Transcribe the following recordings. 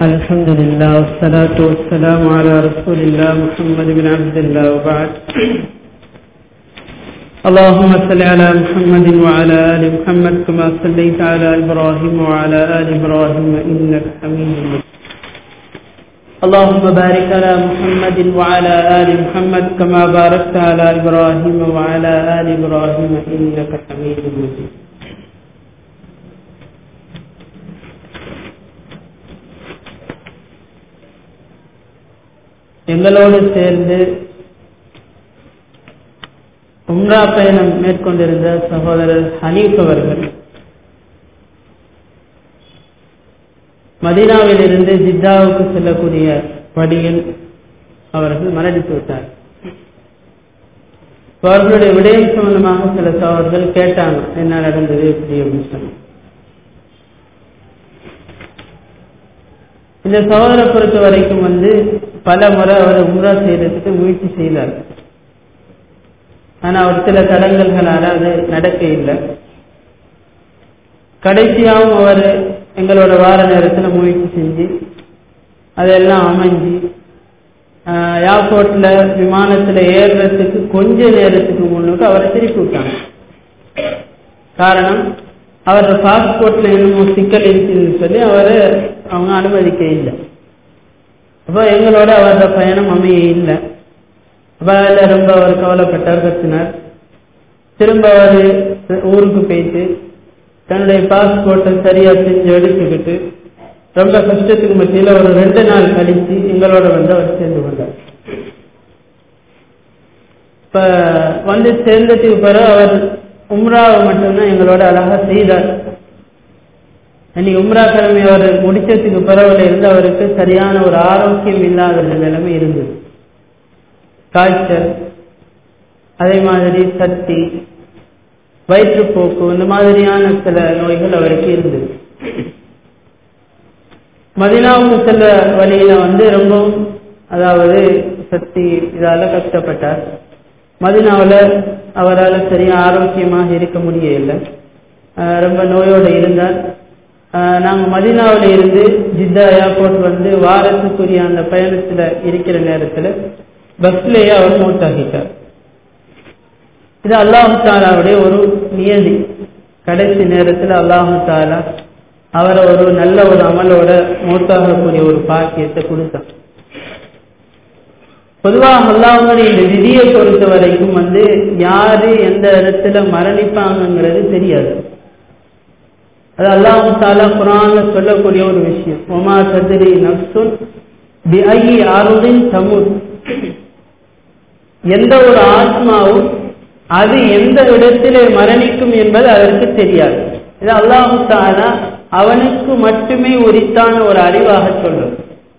الحمد لله والصلاة والسلام على رسول الله محمد بن عبد الله وبعد اللهم صل على محمد وعلى آل محمد كما صليت على إبراهيم وعلى آل إبراهيم إنك حميد مجيد اللهم بارك على محمد وعلى آل محمد كما باركت على إبراهيم وعلى آل إبراهيم إنك حميد مجيد எங்களோடு சேர்ந்து உம்ரா பயணம் மேற்கொண்டிருந்த சகோதரர் ஹனீப் அவர்கள் மதீனாவில் இருந்து ஜித்தாவுக்கு செல்லக்கூடிய வழியில் அவர்கள் மரணித்து விட்டார் அவர்களுடைய விடயம் சம்பந்தமாக சில சகோதரர்கள் கேட்டாங்க என்ன நடந்தது எப்படி அப்படின்னு சொன்னாங்க இந்த சகோதரை பொறுத்த வரைக்கும் வந்து பல முறை அவர் உம்ரா செய்யறதுக்கு முயற்சி செய்தார் ஆனா அவர் சில தடங்கல்களால அது நடக்க இல்லை கடைசியாகவும் அவர் எங்களோட வார நேரத்தில் முயற்சி செஞ்சு அதெல்லாம் அமைஞ்சு ஏர்போர்ட்ல விமானத்துல ஏறுறதுக்கு கொஞ்ச நேரத்துக்கு முன்னுக்கு அவரை திருப்பி விட்டாங்க காரணம் அவரோட பாஸ்போர்ட்ல இன்னும் சிக்கல் இருக்குன்னு சொல்லி அவரை அவங்க அனுமதிக்க இல்லை அப்போ எங்களோட அவரோட பயணம் அமைய இல்லை அப்போ அதில் ரொம்ப அவர் கவலைப்பட்டார் கத்தினார் திரும்ப அவர் ஊருக்கு போயிட்டு தன்னுடைய பாஸ்போர்ட்டை சரியா செஞ்சு எடுத்துக்கிட்டு ரொம்ப கஷ்டத்துக்கு மத்தியில் ஒரு ரெண்டு நாள் கழிச்சு எங்களோட வந்து அவர் சேர்ந்து கொண்டார் இப்ப வந்து சேர்ந்ததுக்கு பிறகு அவர் உம்ராவை மட்டும்தான் எங்களோட அழகா செய்தார் இன்னைக்கு உம்ரா கிழமை அவர் முடிச்சதுக்கு பிறகுல இருந்து அவருக்கு சரியான ஒரு ஆரோக்கியம் இல்லாத நிலைமை இருந்தது காய்ச்சல் அதே மாதிரி சக்தி வயிற்றுப்போக்கு இந்த மாதிரியான சில நோய்கள் அவருக்கு இருந்தது மதினாவுக்கு செல்ல வழியில வந்து ரொம்பவும் அதாவது சக்தி இதால கஷ்டப்பட்டார் மதினாவில் அவரால் சரியா ஆரோக்கியமாக இருக்க முடியல ரொம்ப நோயோடு இருந்தார் நாங்கள் மதினாவில் இருந்து ஜித்தா ஏர்போர்ட் வந்து வாரத்துக்குரிய அந்த பயணத்தில் இருக்கிற நேரத்தில் பஸ்லேயே அவர் மூத்தாகிட்டார் இது அல்லாஹு தாலாவுடைய ஒரு நியதி கடைசி நேரத்தில் அல்லாஹு தாலா அவரை ஒரு நல்ல ஒரு அமலோட மூத்தாகக்கூடிய ஒரு பாக்கியத்தை கொடுத்தார் பொதுவாக அல்லாஹுடைய இந்த விதியை பொறுத்த வரைக்கும் வந்து யாரு எந்த இடத்துல மரணிப்பாங்கிறது தெரியாது அது அல்லாஹு தாலா குரான்ல சொல்லக்கூடிய ஒரு விஷயம் ஒமா சதிரி நப்சுன் பி ஐ அருதின் சமுத் எந்த ஒரு ஆத்மாவும் அது எந்த இடத்திலே மரணிக்கும் என்பது அதற்கு தெரியாது இது அல்லாஹு தாலா அவனுக்கு மட்டுமே உரித்தான ஒரு அறிவாக சொல்லும்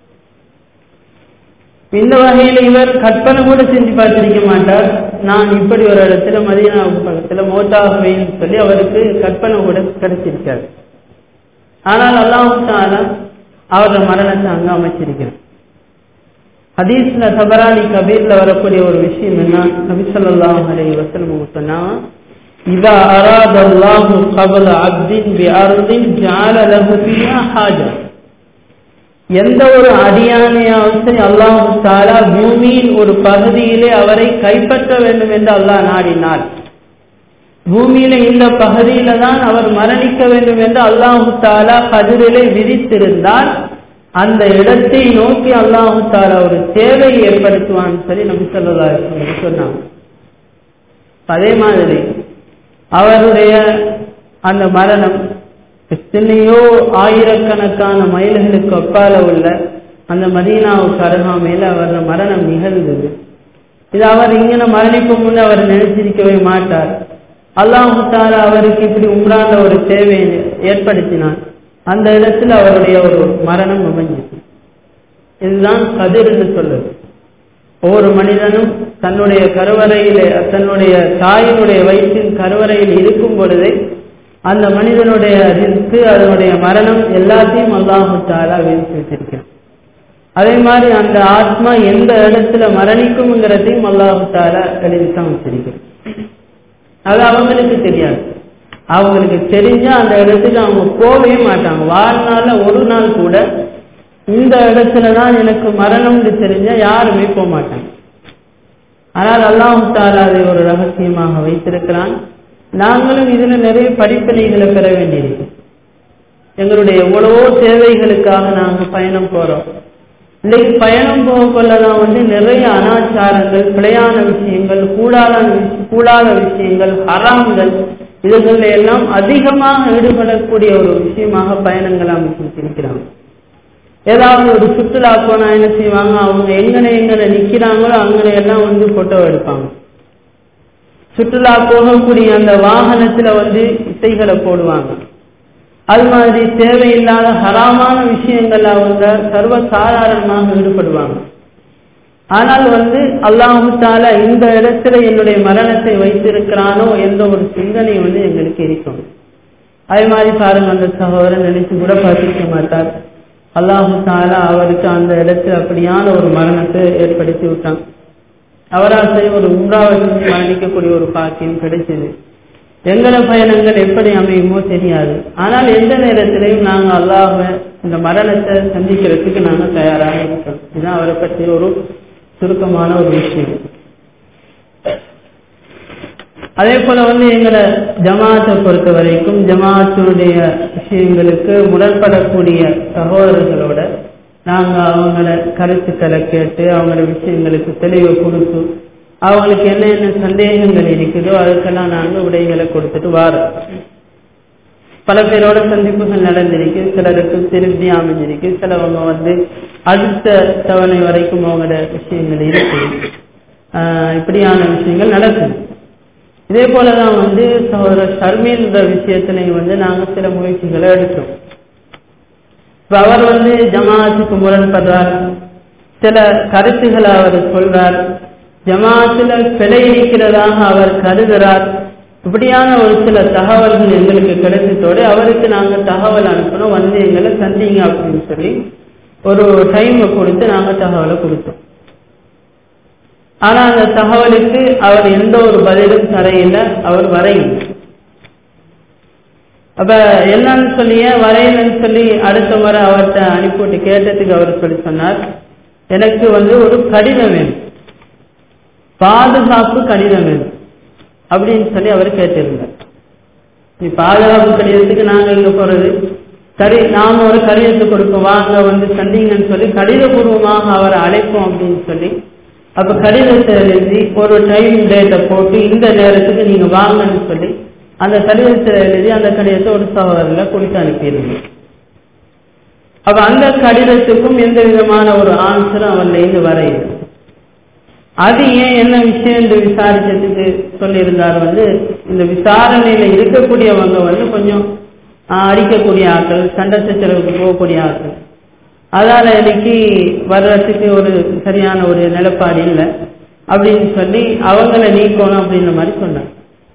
இந்த வகையில இவர் கற்பனை கூட செஞ்சு பார்த்திருக்க மாட்டார் நான் இப்படி ஒரு இடத்துல மதியனா பக்கத்துல மோட்டாகுவேன்னு சொல்லி அவருக்கு கற்பனை கூட கிடைச்சிருக்காரு ஆனால் அல்லாஹு தாலா அவரோட மரணத்தை அங்க அமைச்சிருக்கிறார் ஹதீஸ்ல தபரானி கபீர்ல வரக்கூடிய ஒரு விஷயம் என்ன நபிசல்லாஹ் அலை வசலம் சொன்னா இதா அராத அல்லாஹு கபல அப்தின் பி அருதின் ஜால லஹு பியா ஹாஜா எந்த ஒரு அடியானையாவது சரி அல்லாஹு தாலா பூமியின் ஒரு பகுதியிலே அவரை கைப்பற்ற வேண்டும் என்று அல்லாஹ் நாடினார் பூமியில இந்த பகுதியில தான் அவர் மரணிக்க வேண்டும் என்று அல்லாஹு தாலா கதிரிலே விதித்திருந்தால் அந்த இடத்தை நோக்கி அல்லாஹு தாலா ஒரு சேவை ஏற்படுத்துவான்னு சொல்லி நபி சொல்லா சொன்னாங்க அதே மாதிரி அவருடைய அந்த மரணம் எத்தனையோ ஆயிரக்கணக்கான மைல்களுக்கு அப்பால உள்ள அந்த மதீனாவுக்கு அருகாமையில் அவர் மரணம் நிகழ்ந்தது இது அவர் இங்கே மரணிப்பு முன்னே அவர் நினைச்சிருக்கவே மாட்டார் அல்லாஹு தாலா அவருக்கு இப்படி உம்ரான ஒரு சேவையை ஏற்படுத்தினார் அந்த இடத்துல அவருடைய ஒரு மரணம் அமைஞ்சிச்சு இதுதான் கதிர் என்று சொல்லுது ஒவ்வொரு மனிதனும் தன்னுடைய கருவறையிலே தன்னுடைய தாயினுடைய வயிற்றின் கருவறையில் இருக்கும் பொழுதே அந்த மனிதனுடைய ரிஸ்க்கு அதனுடைய மரணம் எல்லாத்தையும் அல்லாஹு தாலா வீழ்த்தி வச்சிருக்கிறான் அதே மாதிரி அந்த ஆத்மா எந்த இடத்துல மரணிக்கும்ங்கிறதையும் அல்லாஹு தாலா எழுதித்தான் வச்சிருக்கிறான் அது அவங்களுக்கு தெரியாது அவங்களுக்கு தெரிஞ்சா அந்த இடத்துக்கு அவங்க போகவே மாட்டாங்க வாழ்நாள்ல ஒரு நாள் கூட இந்த இடத்துல தான் எனக்கு மரணம்னு தெரிஞ்சா யாருமே போக மாட்டாங்க ஆனால் அல்லாஹு தாலா அதை ஒரு ரகசியமாக வைத்திருக்கிறான் நாங்களும் இதுல நிறைய படிப்பினைகளை பெற வேண்டியிருக்கு எங்களுடைய எவ்வளவோ தேவைகளுக்காக நாங்க பயணம் போறோம் இன்னைக்கு பயணம் போகக்கொள்ளதான் வந்து நிறைய அனாச்சாரங்கள் பிழையான விஷயங்கள் கூடாத கூடாத விஷயங்கள் ஹராம்கள் இதுகள்ல எல்லாம் அதிகமாக ஈடுபடக்கூடிய ஒரு விஷயமாக பயணங்கள் அமைச்சிருக்கிறாங்க ஏதாவது ஒரு சுற்றுலா போனா என்ன செய்வாங்க அவங்க எங்கன எங்கன நிக்கிறாங்களோ அங்கன எல்லாம் வந்து போட்டோ எடுப்பாங்க சுற்றுலா போகக்கூடிய அந்த வாகனத்துல வந்து இசைகளை போடுவாங்க அது மாதிரி தேவையில்லாத ஹராமான விஷயங்கள் அவங்க சர்வ சாதாரணமாக ஈடுபடுவாங்க ஆனால் வந்து அல்லாஹு தாலா இந்த இடத்துல என்னுடைய மரணத்தை வைத்திருக்கிறானோ என்ற ஒரு சிந்தனை வந்து எங்களுக்கு இருக்கும் அதே மாதிரி பாருங்க அந்த சகோதரன் நினைச்சு கூட பார்த்திருக்க மாட்டார் அல்லாஹு தாலா அவருக்கு அந்த இடத்துல அப்படியான ஒரு மரணத்தை ஏற்படுத்தி விட்டான் அவரால் ஒரு உண்டாவை செஞ்சு மரணிக்கக்கூடிய ஒரு பாக்கியம் கிடைச்சது எங்கள பயணங்கள் எப்படி அமையுமோ தெரியாது ஆனால் எந்த நேரத்திலையும் நாங்கள் அல்லாஹ இந்த மரணத்தை சந்திக்கிறதுக்கு நாங்கள் தயாராக இருக்கோம் இதுதான் அவரை பற்றி ஒரு சுருக்கமான ஒரு விஷயம் அதே போல வந்து எங்களை ஜமாத்தை பொறுத்த வரைக்கும் ஜமாத்துடைய விஷயங்களுக்கு முரண்படக்கூடிய சகோதரர்களோட நாங்க அவங்கள கருத்துக்களை கேட்டு அவங்களோட விஷயங்களுக்கு தெளிவை கொடுத்து அவங்களுக்கு என்ன என்ன சந்தேகங்கள் இருக்குதோ அதுக்கெல்லாம் நாங்க விடைகளை கொடுத்துட்டு வாரோம் பல பேரோட சந்திப்புகள் நடந்திருக்கு சிலருக்கு திருப்தி அமைஞ்சிருக்கு சிலவங்க வந்து அடுத்த தவணை வரைக்கும் அவங்களோட விஷயங்கள் இருக்கு இப்படியான விஷயங்கள் நடக்குது இதே போலதான் வந்து சகோதரர் ஷர்மீன்ற விஷயத்திலையும் வந்து நாங்க சில முயற்சிகளை எடுத்தோம் இப்ப அவர் வந்து ஜமாத்துக்கு முரண்படுறார் சில கருத்துக்களை அவர் சொல்றார் ஜமாத்துல பிழை இருக்கிறதாக அவர் கருதுகிறார் இப்படியான ஒரு சில தகவல்கள் எங்களுக்கு கிடைச்சதோடு அவருக்கு நாங்க தகவல் அனுப்பணும் வந்து எங்களை சந்திங்க அப்படின்னு சொல்லி ஒரு டைமை கொடுத்து நாங்க தகவலை கொடுத்தோம் ஆனா அந்த தகவலுக்கு அவர் எந்த ஒரு பதிலும் தரையில அவர் வரையில அப்ப என்னன்னு சொல்லிய வரையிலன்னு சொல்லி அடுத்த முறை அவர்கிட்ட அனுப்பிவிட்டு கேட்டதுக்கு அவர் சொல்லி சொன்னார் எனக்கு வந்து ஒரு கடிதம் வேணும் பாதுகாப்பு கடிதம் வேணும் அப்படின்னு சொல்லி அவர் கேட்டிருந்தார் நீ பாதுகாப்பு கடிதத்துக்கு நாங்க இங்க போறது சரி நாம ஒரு கடிதத்தை கொடுப்போம் வாங்க வந்து சந்திங்கன்னு சொல்லி கடிதபூர்வமாக அவரை அழைப்போம் அப்படின்னு சொல்லி அப்ப கடிதத்தை எழுதி ஒரு டைம் டேட்டை போட்டு இந்த நேரத்துக்கு நீங்க வாங்கன்னு சொல்லி அந்த கடிதத்தை எழுதி அந்த கடிதத்தை ஒரு சகோதரில் கொடுத்து அனுப்பிடுங்க அப்ப அந்த கடிதத்துக்கும் எந்த விதமான ஒரு ஆன்சரும் அவர்ல இருந்து வரையுது அது ஏன் என்ன விஷயம் என்று விசாரிச்சதுக்கு சொல்லியிருந்தார் வந்து இந்த விசாரணையில இருக்கக்கூடியவங்க வந்து கொஞ்சம் அடிக்கக்கூடிய ஆட்கள் சண்டை சச்சரவுக்கு போகக்கூடிய ஆட்கள் அதால இன்னைக்கு வர்றதுக்கு ஒரு சரியான ஒரு நிலப்பாடு இல்லை அப்படின்னு சொல்லி அவங்கள நீக்கணும் அப்படின்ற மாதிரி சொன்னார்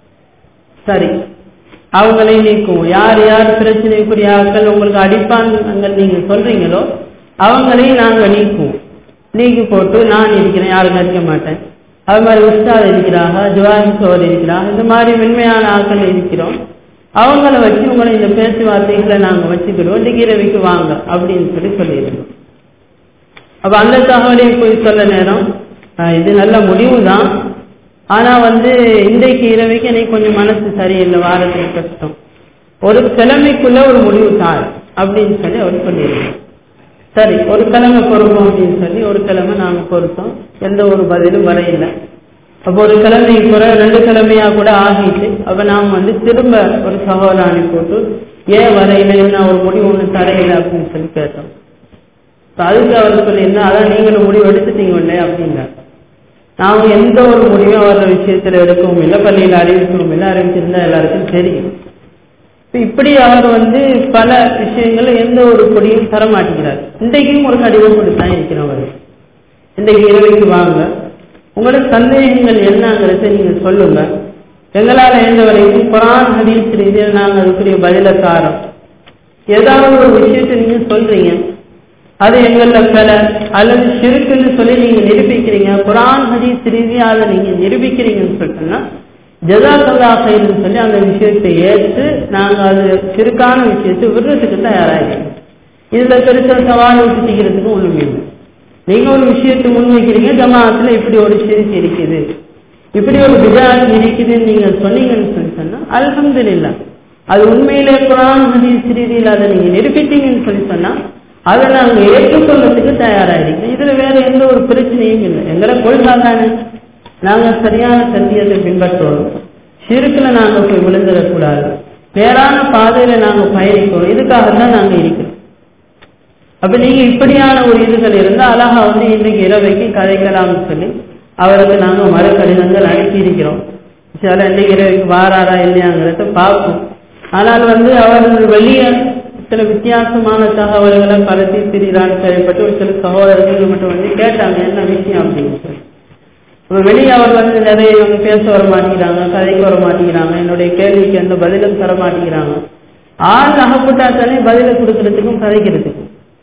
சரி அவங்களையும் நீக்குவோம் யார் யார் பிரச்சனைக்குரிய ஆட்கள் உங்களுக்கு அடிப்பாங்க நீங்க சொல்றீங்களோ அவங்களையும் நாங்க நீக்குவோம் நீக்கி போட்டு நான் இருக்கிறேன் யாரும் இருக்க மாட்டேன் அது மாதிரி உஸ்தாத் இருக்கிறாங்க ஜுவாரி சோர் இருக்கிறாங்க இந்த மாதிரி மென்மையான ஆட்கள் இருக்கிறோம் அவங்கள வச்சு உங்களை இந்த பேச்சுவார்த்தைகளை நாங்க வச்சுக்கிடுவோம் டிகிரவிக்கு வாங்க அப்படின்னு சொல்லி சொல்லியிருந்தோம் அப்ப அந்த தகவலையும் போய் சொல்ல நேரம் இது நல்ல முடிவு தான் ஆனா வந்து இன்றைக்கு இரவைக்கு எனக்கு கொஞ்சம் மனசு சரியில்லை வாரத்துக்கு கஷ்டம் ஒரு கிழமைக்குள்ள ஒரு முடிவு தார் அப்படின்னு சொல்லி அவர் சொல்லியிருந்தோம் சரி ஒரு கிழமை பொறுப்போம் அப்படின்னு சொல்லி ஒரு கிழமை நாங்க பொறுத்தோம் எந்த ஒரு பதிலும் வரையில்லை அப்போ ஒரு கிழமை குறை ரெண்டு கிழமையா கூட ஆகிட்டு அப்ப நாம் வந்து திரும்ப ஒரு சகோதரன் அனுப்பிவிட்டு ஏன் வரையில என்ன ஒரு முடிவு ஒண்ணு தரையில அப்படின்னு சொல்லி கேட்டோம் அதுக்கு அவர் சொல்லியிருந்தா அதான் நீங்களும் முடிவு எடுத்துட்டீங்க இல்லையா அப்படின்னார் நாம எந்த ஒரு முடிவும் அவர விஷயத்துல எடுக்கவும் இல்லை பள்ளியில அறிவிக்கவும் இல்லை அறிவிச்சிருந்தா எல்லாருக்கும் தெரியும் இப்படி அவர் வந்து பல விஷயங்கள்ல எந்த ஒரு கொடியும் தர மாட்டேங்கிறார் இன்றைக்கும் ஒரு கடிதம் கொடுத்தான் இருக்கிறவர் இன்றைக்கு இரவைக்கு வாங்க உங்களோட சந்தேகங்கள் என்னங்கிறத நீங்க சொல்லுங்க எங்களால எந்த வரைக்கும் குரான் ஹதீஸ் ரீதியில் நாங்க அதுக்குரிய பதில தாரோம் ஏதாவது ஒரு விஷயத்தை நீங்க சொல்றீங்க அது எங்கள பிற அல்லது சிறுக்குன்னு சொல்லி நீங்க நிரூபிக்கிறீங்க குரான் ஹதீஸ் ரீதியா அதை நீங்க நிரூபிக்கிறீங்கன்னு சொல்லிட்டோம்னா ஜதாசல்லா செய்யணும்னு சொல்லி அந்த விஷயத்தை ஏற்று நாங்க அது சிறுக்கான விஷயத்தை விடுறதுக்கு தயாராகிறோம் இதுல பெருசா சவால் விட்டுக்கிறதுக்கும் ஒண்ணுமே இல்லை நீங்க ஒரு விஷயத்தை முன்வைக்கிறீங்க ஜமாத்துல இப்படி ஒரு சிரிக்கு இருக்குது இப்படி ஒரு விஜாத் இருக்குதுன்னு நீங்க சொன்னீங்கன்னு சொல்லி சொன்னா அல்ஹம்துலில்லா அது உண்மையிலே குரான் ஹதீஸ் ரீதியில் அதை நீங்க நிரூபித்தீங்கன்னு சொல்லி சொன்னா அதை நாங்க ஏற்றுக்கொள்றதுக்கு தயாராகிறீங்க இதுல வேற எந்த ஒரு பிரச்சனையும் இல்லை எங்களை கொள்கை தானே நாங்க சரியான சத்தியத்தை பின்பற்றோம் சிறுக்குல நாங்க போய் விழுந்துடக்கூடாது நேரான பாதையில நாங்க பயணிக்கணும் இதுக்காக தான் நாங்க இருக்கிறோம் அப்ப நீங்க இப்படியான ஒரு இதுகள் இருந்தா அழகா வந்து இன்னைக்கு இரவைக்கு கதைக்கலாம்னு சொல்லி அவருக்கு நாங்க மறு கடிதங்கள் அனுப்பி இருக்கிறோம் சில இன்னைக்கு இரவைக்கு வாராரா இல்லையாங்கிறத பார்ப்போம் ஆனால் வந்து அவர் வெளியே சில வித்தியாசமான தகவல்களை பரத்தி திரிகிறான்னு செயல்பட்டு ஒரு சில சகோதரர்கள் மட்டும் வந்து கேட்டாங்க என்ன விஷயம் அப்படின்னு சொல்லி இப்ப வெளியே அவர் வந்து நிறைய இவங்க பேச வர மாட்டேங்கிறாங்க கதைக்கு வர மாட்டேங்கிறாங்க என்னுடைய கேள்விக்கு எந்த பதிலும் தர மாட்டேங்கிறாங்க ஆள் அகப்பட்டா தானே பதிலை கொடுக்கறதுக்கும் கதைக்கிறதுக்கும்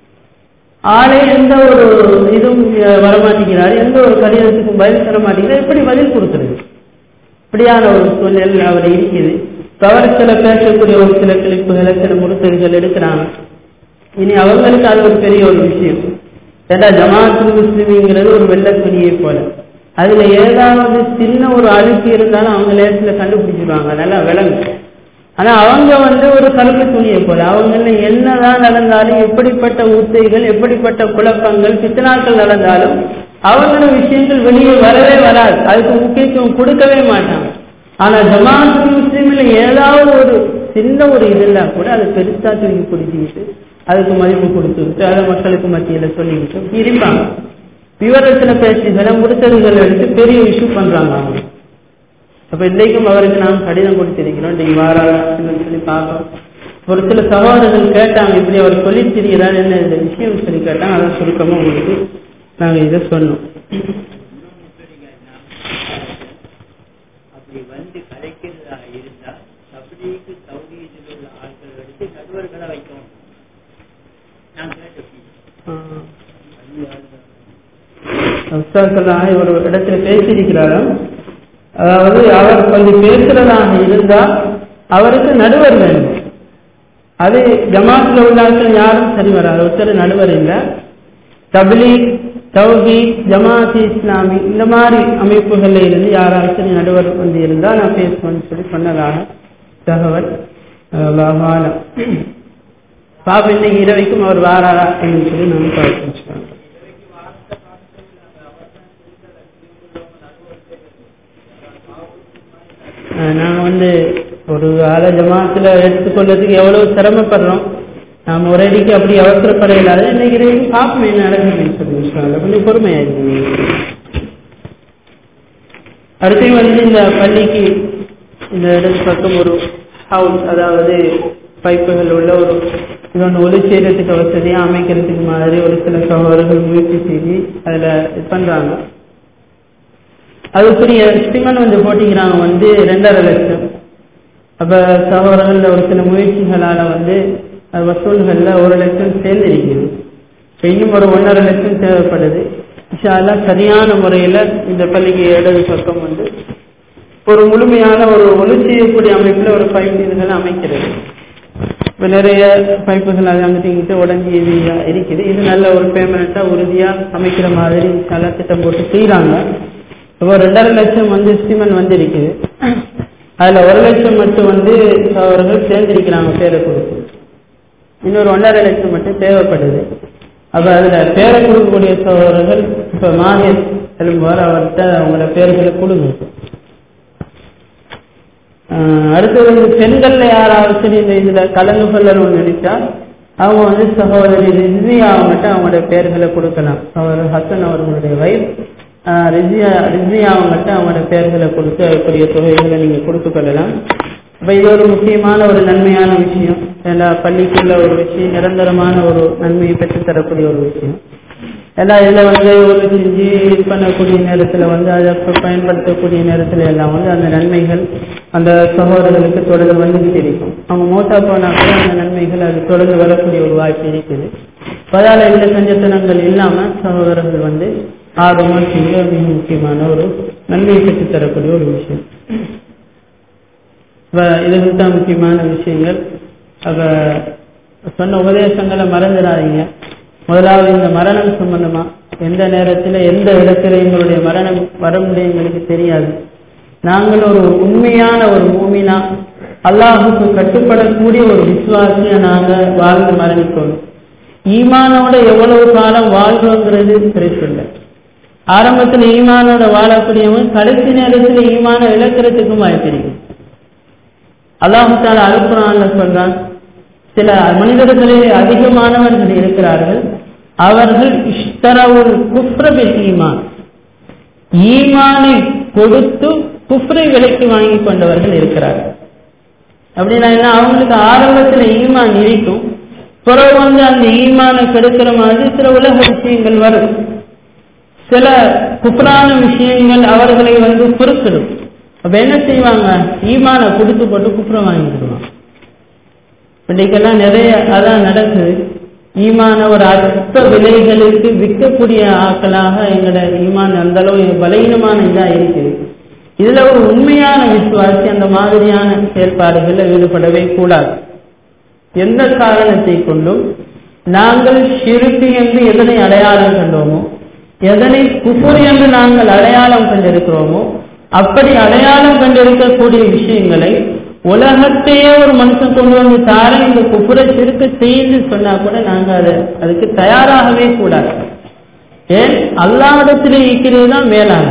ஆளே எந்த ஒரு இதுவும் வரமாட்டேங்கிறார் எந்த ஒரு கடிதத்துக்கும் பதில் தர மாட்டேங்கிறார் எப்படி பதில் கொடுக்கறது இப்படியான ஒரு சூழ்நிலை அவர் இருக்குது அவர் சில பேசக்கூடிய ஒரு சில கிளிப்புகளை சில முறுத்தல்கள் எடுக்கிறாங்க இனி அவங்களுக்கு அது ஒரு பெரிய ஒரு விஷயம் ஏன்னா ஜமாத்து முஸ்லிமிங்கிறது ஒரு வெள்ள துணியை போல அதுல ஏதாவது சின்ன ஒரு அழுக்கு இருந்தாலும் அவங்க லேசில கண்டுபிடிச்சிருவாங்க நல்லா விளங்கு ஆனா அவங்க வந்து ஒரு கருப்பு துணியை போல அவங்க என்னதான் நடந்தாலும் எப்படிப்பட்ட ஊத்தைகள் எப்படிப்பட்ட குழப்பங்கள் பித்தனாக்கள் நடந்தாலும் அவங்களோட விஷயங்கள் வெளியே வரவே வராது அதுக்கு முக்கியத்துவம் கொடுக்கவே மாட்டாங்க ஆனா ஜமாத்து முஸ்லீம்ல ஏதாவது ஒரு சின்ன ஒரு இதுல கூட அதை பெருசா தூக்கி பிடிச்சிக்கிட்டு அதுக்கு மதிப்பு கொடுத்துக்கிட்டு அதை மக்களுக்கு மத்தியில சொல்லிக்கிட்டு இருப்பாங்க விவரத்துல பேசிகளை முடுத்தல்கள் எடுத்து பெரிய இஷ்யூ பண்றாங்க அவங்க அப்ப இன்றைக்கும் அவருக்கு நாம் கடிதம் கொடுத்திருக்கிறோம் இன்றைக்கு வாரான்னு சொல்லி பார்க்கணும் ஒரு சில சகோதரர்கள் கேட்டாங்க இப்படி அவர் சொல்லி திரிகிறார் என்ன இந்த விஷயம் சொல்லி கேட்டாங்க அதை சுருக்கமா உங்களுக்கு நாங்க இதை சொன்னோம் அப்படி வந்து கலைக்கிறதா இருந்தா தப்லீக்கு தௌஹீதில் உள்ள ஆட்கள் எடுத்து நடுவர்களை வைக்கணும் நான் கேட்டேன் உஸ்தாத்களாக ஒரு இடத்துல பேசியிருக்கிறாராம் அதாவது அவர் கொஞ்சம் பேசுறதாக இருந்தா அவருக்கு நடுவர் வேண்டும் அது ஜமாத்துல உள்ளார்கள் யாரும் சரி வராது ஒருத்தர் நடுவர் இல்லை தப்லீக் தௌஹீத் ஜமாத் இஸ்லாமி இந்த மாதிரி அமைப்புகள்ல இருந்து யாராவது சரி நடுவர் வந்து இருந்தா நான் பேசுவேன்னு சொல்லி சொன்னதாக தகவல் அல்லாஹாலம் பாபு இன்னைக்கு இரவைக்கும் அவர் வாராரா அப்படின்னு சொல்லி நான் பார்த்து நாங்கள் வந்து ஒரு ஆள ஜமாத்துல எடுத்துக்கொள்றதுக்கு எவ்வளவு சிரமப்படுறோம் நாம் ஒரு அடிக்கு அப்படி அவசரப்பட இல்லாத இன்னைக்கு வரைக்கும் பார்ப்போம் என்ன நடக்குதுன்னு சொல்லி விஷயம் கொஞ்சம் பொறுமையாயிருக்கு அடுத்து வந்து இந்த பள்ளிக்கு இந்த இடத்து பக்கம் ஒரு ஹவுஸ் அதாவது பைப்புகள் உள்ள ஒரு இன்னொன்று ஒளி செய்யறதுக்கு வசதியாக அமைக்கிறதுக்கு மாதிரி ஒரு சில சகோதரர்கள் முயற்சி செய்து அதில் இது பண்ணுறாங்க அதுக்குரிய எஸ்டிமேட் வந்து போட்டிக்கிறாங்க வந்து ரெண்டரை லட்சம் அப்ப சகோதரர்கள் ஒரு சில முயற்சிகளால வந்து வசூல்களில் ஒரு லட்சம் சேர்ந்து இருக்குது இன்னும் ஒரு ஒன்றரை லட்சம் தேவைப்படுது இன்ஷால்லா சரியான முறையில் இந்த பள்ளிக்கு இடது பக்கம் வந்து ஒரு முழுமையான ஒரு ஒளி செய்யக்கூடிய அமைப்பில் ஒரு பைப் இதுகளை அமைக்கிறது இப்போ நிறைய பைப்புகள் அது அங்கிட்டு இங்கிட்டு உடஞ்சி இது இருக்குது இது நல்ல ஒரு பேமெண்ட்டாக உறுதியாக அமைக்கிற மாதிரி நல்ல திட்டம் போட்டு செய்கிறாங்க இப்போ ரெண்டரை லட்சம் வந்து எஸ்டிமேட் வந்து இருக்குது அதுல ஒரு லட்சம் மட்டும் வந்து அவர்கள் சேர்ந்திருக்கிறாங்க பேரை கொடுத்து இன்னொரு ஒன்றரை லட்சம் மட்டும் தேவைப்படுது அப்ப அதுல பேரை கொடுக்கக்கூடிய சகோதரர்கள் இப்ப மாநில எழும்புவார் அவர்கிட்ட அவங்களோட பேர்களை கொடுங்க அடுத்தது வந்து பெண்கள்ல யாராவது சரி இந்த இதுல கலந்து கொள்ளணும்னு நினைச்சா அவங்க வந்து சகோதரி ரிஸ்வியா அவங்ககிட்ட அவங்களோட பேர்களை கொடுக்கலாம் அவர் ஹசன் அவர்களுடைய வைஃப் ரிஜியா ரிஜியா அவங்கள்ட்ட அவங்களோட பேர்களை கொடுத்து அதுக்குரிய தொகைகளை நீங்க கொடுத்து கொள்ளலாம் அப்ப இது ஒரு முக்கியமான ஒரு நன்மையான விஷயம் எல்லா பள்ளிக்குள்ள ஒரு விஷயம் நிரந்தரமான ஒரு நன்மையை பெற்றுத்தரக்கூடிய ஒரு விஷயம் எல்லாம் இதில் வந்து ஒரு செஞ்சு இது பண்ணக்கூடிய நேரத்தில் வந்து அதை பயன்படுத்தக்கூடிய நேரத்தில் எல்லாம் வந்து அந்த நன்மைகள் அந்த சகோதரர்களுக்கு தொடர்ந்து வந்துகிட்டு இருக்கும் அவங்க மோட்டா போனா கூட அந்த நன்மைகள் அது தொடர்ந்து வரக்கூடிய ஒரு வாய்ப்பு இருக்குது பதால இந்த கஞ்சத்தனங்கள் இல்லாம சகோதரர்கள் வந்து ஆர்வமா செய்ய மிக முக்கியமான ஒரு நன்மையை பெற்று தரக்கூடிய ஒரு விஷயம் இதுகள் தான் முக்கியமான விஷயங்கள் அவ சொன்ன உபதேசங்களை மறந்துடாதீங்க முதலாவது இந்த மரணம் சம்பந்தமா எந்த நேரத்தில் எந்த இடத்துல எங்களுடைய மரணம் வரும் எங்களுக்கு தெரியாது நாங்கள் ஒரு உண்மையான ஒரு மூமினா அல்லாஹுக்கு கட்டுப்படக்கூடிய ஒரு விசுவாசிய நாங்க வாழ்ந்து மரணிக்கணும் ஈமானோட எவ்வளவு காலம் வாழ்றோங்கிறது பெருசில்லை ஆரம்பத்தில் ஈமானோட வாழக்கூடியவன் கடைசி நேரத்தில் ஈமான இழக்கிறதுக்கும் வாய்ப்பிருக்கு அல்லாஹால அனுப்புறான்னு சொல்றான் சில மனிதர்களே அதிகமானவர்கள் இருக்கிறார்கள் அவர்கள் இஷ்தரவுல் குப்ரபில் ஈமான் ஈமானை கொடுத்து குஃப்ரை விலைக்கு வாங்கி கொண்டவர்கள் இருக்கிறார்கள் அப்படின்னா என்ன அவங்களுக்கு ஆரம்பத்தில் ஈமான் இருக்கும் பிறகு வந்து அந்த ஈமானை கெடுக்கிற மாதிரி சில உலக விஷயங்கள் வரும் சில குப்ரான விஷயங்கள் அவர்களை வந்து பொறுக்கிடும் அப்ப என்ன செய்வாங்க ஈமானை கொடுத்து போட்டு குப்புறம் வாங்கிக்கிடுவாங்க இன்றைக்கெல்லாம் நிறைய அதான் நடக்குது ஈமான ஒரு அற்ப விலைகளுக்கு விற்கக்கூடிய ஆட்களாக எங்களோட ஈமான் அந்த அளவு பலகீனமான இதா இருக்குது இதுல ஒரு உண்மையான விசுவாசி அந்த மாதிரியான செயல்பாடுகளில் ஈடுபடவே கூடாது எந்த காரணத்தை கொண்டும் நாங்கள் ஷிருக்கு என்று எதனை அடையாளம் கண்டோமோ எதனை குஃபுர் என்று நாங்கள் அடையாளம் கண்டிருக்கிறோமோ அப்படி அடையாளம் கண்டிருக்கக்கூடிய விஷயங்களை உலகத்தையே ஒரு மனுஷன் கொண்டு வந்து தார இந்த குப்புரை சிறுக்க செய்து சொன்னா கூட நாங்க அதை அதுக்கு தயாராகவே கூடாது ஏன் அல்லாவிடத்தில் இருக்கிறது தான் மேலான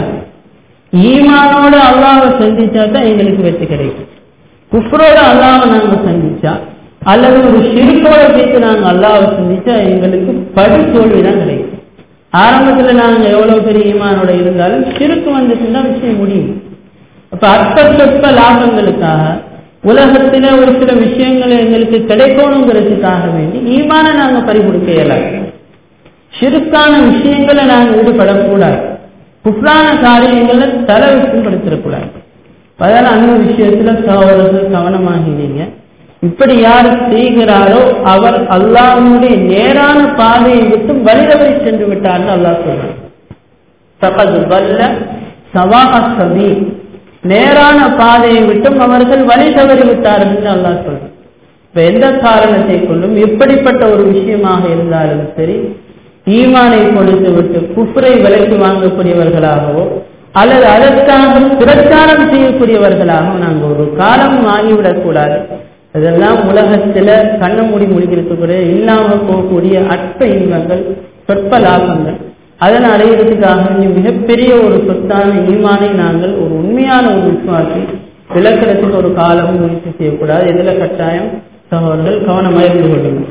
ஈமானோட அல்லாவை சந்திச்சா தான் எங்களுக்கு வெற்றி கிடைக்கும் குஃப்ரோட அல்லாவை நாங்க சந்திச்சா அல்லது ஒரு சிறுக்கோட சேர்த்து நாங்க அல்லாவை சந்திச்சா எங்களுக்கு படி தோல்வி தான் கிடைக்கும் ஆரம்பத்துல நாங்க எவ்வளவு பெரிய ஈமானோட இருந்தாலும் சிறுக்கு வந்துச்சுன்னா விஷயம் முடியும் அப்ப அற்ப சொற்ப லாபங்களுக்காக உலகத்துல ஒரு சில விஷயங்கள் எங்களுக்கு கிடைக்கணுங்கிறதுக்காக வேண்டி ஈமான நாங்க பறிகொடுக்க இயலாது சிறுக்கான விஷயங்களை நாங்க ஈடுபடக்கூடாது குஃப்ரான காரியங்களை தலை படுத்திடக்கூடாது அதனால அந்த விஷயத்துல சகோதரர்கள் கவனமாகிறீங்க இப்படி யார் செய்கிறாரோ அவர் அல்லாஹனுடைய நேரான பாதையை விட்டு வழிதவறி சென்று விட்டார்னு அல்லாஹ் சொல்றான் சகது வல்ல சவாக சபி நேரான பாதையை விட்டும் அவர்கள் வழி தவறி விட்டார்கள் அல்லாஹ் சொல்றான் இப்ப எந்த காரணத்தை கொண்டும் எப்படிப்பட்ட ஒரு விஷயமாக இருந்தாலும் சரி ஈமானை கொடுத்து விட்டு குஃப்ரை விலைக்கு வாங்கக்கூடியவர்களாகவோ அல்லது அதற்காக பிரச்சாரம் செய்யக்கூடியவர்களாகவும் நாங்கள் ஒரு காலம் ஆகிவிடக்கூடாது இதெல்லாம் உலகத்துல கண்ண மூடி முடிக்கிறதுக்குரிய இல்லாம போகக்கூடிய அற்ப இன்பங்கள் சொற்ப லாபங்கள் அதன் அடையிறதுக்காக வேண்டி மிகப்பெரிய ஒரு சொத்தான ஈமானை நாங்கள் ஒரு உண்மையான ஒரு விசுவாசி விளக்கிறதுக்கு ஒரு காலம் முயற்சி செய்யக்கூடாது எதுல கட்டாயம் சகோதரர்கள் கவனமாக இருந்து கொள்ளணும்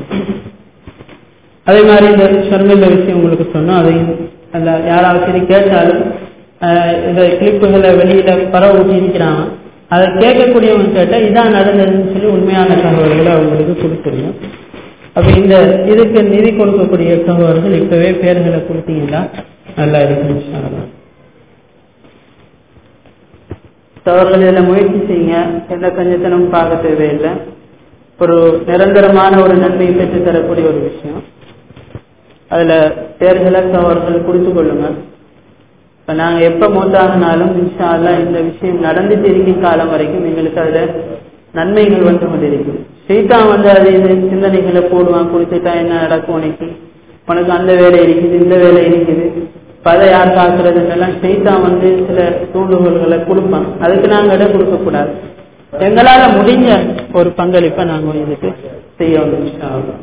அதே மாதிரி இந்த ஷர்மில்ல விஷயம் உங்களுக்கு சொன்னோம் அதையும் அந்த யாராவது சரி கேட்டாலும் இந்த கிளிப்புகளை வெளியில பரவ ஊட்டி இருக்கிறாங்க அதை கேட்கக்கூடியவங்க கேட்டால் இதான் நடந்ததுன்னு சொல்லி உண்மையான தகவல்களை அவங்களுக்கு கொடுத்துருங்க அப்ப இந்த இதுக்கு நிதி கொடுக்கக்கூடிய சகோதரர்கள் இப்பவே பேர்களை கொடுத்தீங்கன்னா நல்லா இருக்கும் சகோதரர்கள் இதில் முயற்சி செய்யுங்க எந்த கஞ்சத்தனமும் பார்க்க தேவையில்லை ஒரு நிரந்தரமான ஒரு நன்மையை பெற்று தரக்கூடிய ஒரு விஷயம் அதுல பேர்களை சகோதரர்கள் கொடுத்து கொள்ளுங்க இப்ப நாங்க எப்ப மூத்தாகினாலும் இன்ஷா அல்லா இந்த விஷயம் நடந்துட்டு இருக்கும் காலம் வரைக்கும் எங்களுக்கு அதுல நன்மைகள் வந்து கொண்டிருக்கும் ஸ்ரீதான் வந்து அது இது சிந்தனைகளை போடுவான் குடிச்சுட்டா என்ன நடக்கும் உனக்கு உனக்கு அந்த வேலை இருக்குது இந்த வேலை இருக்குது பதை யார் காக்குறதுன்னெல்லாம் ஸ்ரீதான் வந்து சில தூண்டுகோல்களை கொடுப்பான் அதுக்கு நாங்க இடம் கொடுக்க கூடாது எங்களால முடிஞ்ச ஒரு பங்களிப்பை நாங்க இதுக்கு செய்யணும் இன்ஷா அல்லா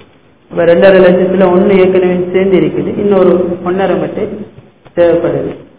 இப்போ ரெண்டரை லட்சத்துல ஒன்று ஏற்கனவே சேர்ந்து இருக்குது இன்னொரு ஒன்றரை மட்டும் தேவைப்படுது